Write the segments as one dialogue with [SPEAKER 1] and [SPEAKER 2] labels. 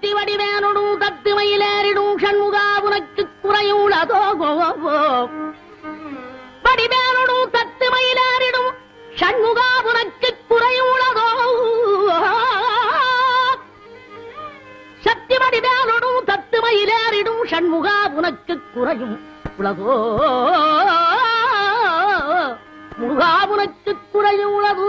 [SPEAKER 1] சக்தி வடிவேனுடும் தத்து மயிலேறிடும் சண்முகா உனக்கு குறையுள்ளதோ வடிவேனுடும் தத்து மயிலேறிடும் சண்முகா உனக்கு குறையுள்ளதோ சக்தி வடிவேனுடும் தத்து மயிலேறிடும் சண்முகா உனக்கு குறையும் உலகோ முருகா உனக்கு குறையும் உலகு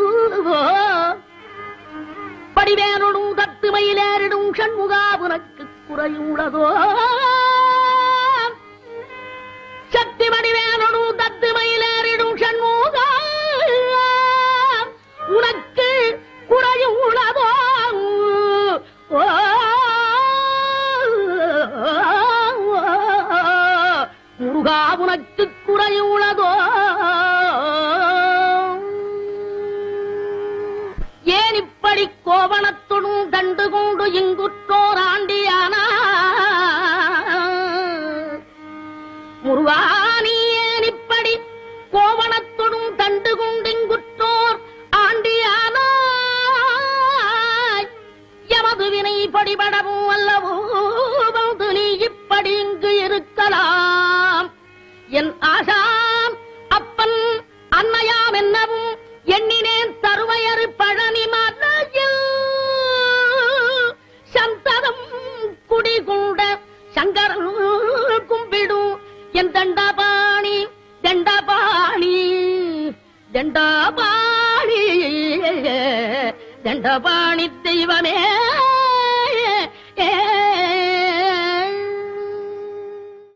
[SPEAKER 1] படிவேனுடும் தத்து மயிலேறிடும் சண்முகா உனக்கு குறையும் உலகோ சக்தி வடிவேனுடும் தத்து மயிலேறிடும் சண்முகா உனக்கு குறையும் உலகோ முருகா உனக்கு குறையும் உலகோ ஏன் இப்படி கோவணத்துடன் கண்டு கொண்டு இங்குற்றோர் ஆண்டியானா முருகானி ஏன் இப்படி கோவணத்துடன் கண்டு கொண்டு இங்குற்றோர் ஆண்டியானா எமது வினை படிபடவும் அல்லவோ வந்து நீ இப்படி இங்கு இருக்கலாம் என் ஆசாம் அப்பன் அன்னையாம் என்னவும் எண்ணினேன் தருவையறு பழனி மலையில் சந்ததம் குடிகொண்ட சங்கரன் கும்பிடும் என் தண்டபாணி தண்டபாணி தண்டபாணி தண்டபாணி தெய்வமே